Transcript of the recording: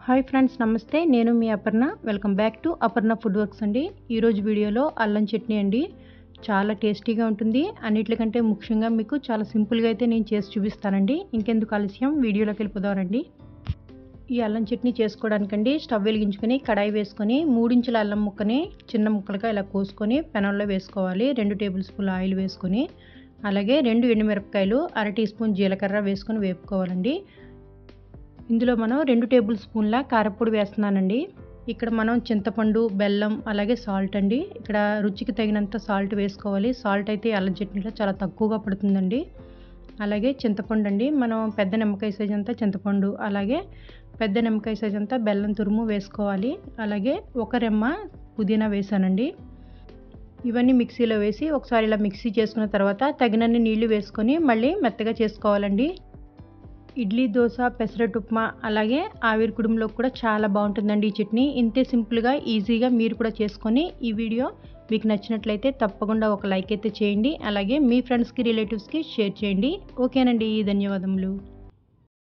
hi friends నమస్తే నేను మీ Aparna welcome back to Aparna food works అండి ఈరోజు వీడియోలో అల్లం చట్నీ అండి చాలా టేస్టీగా ఉంటుంది అన్నిటికంటే ముఖ్యంగా మీకు చాలా సింపుల్గా అయితే నేను చేసి చూపిస్తానండి ఇంకెందుకు ఆలస్యం వీడియోలోకి వెళ్ళిపోదామండి ఈ అల్లం చట్నీ చేసుకోవడానికండి స్టవ్ వెలిగించుకొని కడాయి వేసుకొని మూడించుల అల్లం ముక్కని చిన్న ముక్కలుగా ఇలా కోసుకొని పెనంలో వేసుకోవాలి రెండు టేబుల్ స్పూన్ల ఆయిల్ వేసుకొని అలాగే రెండు ఎండుమిరపకాయలు అర టీ స్పూన్ జీలకర్ర వేసుకొని వేపుకోవాలండి ఇందులో మనం రెండు టేబుల్ స్పూన్ల కారపొడి వేస్తున్నానండి ఇక్కడ మనం చింతపండు బెల్లం అలాగే సాల్ట్ అండి ఇక్కడ రుచికి తగినంత సాల్ట్ వేసుకోవాలి సాల్ట్ అయితే అల్లం చట్నీలో చాలా తక్కువగా పడుతుందండి అలాగే చింతపండు అండి మనం పెద్ద నిమ్మకాయ సైజ్ అంతా చింతపండు అలాగే పెద్ద నిమ్మకాయ సైజ్ అంతా బెల్లం తురుము వేసుకోవాలి అలాగే ఒక రెమ్మ పుదీనా వేసానండి ఇవన్నీ మిక్సీలో వేసి ఒకసారి ఇలా మిక్సీ చేసుకున్న తర్వాత తగినన్ని నీళ్లు వేసుకొని మళ్ళీ మెత్తగా చేసుకోవాలండి ఇడ్లీ దోశ పెసరట్టు ఉప్మా అలాగే ఆవిరి కుడుంలో కూడా చాలా బాగుంటుందండి ఈ చట్నీ ఇంతే సింపుల్గా ఈజీగా మీరు కూడా చేసుకొని ఈ వీడియో మీకు నచ్చినట్లయితే తప్పకుండా ఒక లైక్ అయితే చేయండి అలాగే మీ ఫ్రెండ్స్కి రిలేటివ్స్కి షేర్ చేయండి ఓకేనండి ధన్యవాదములు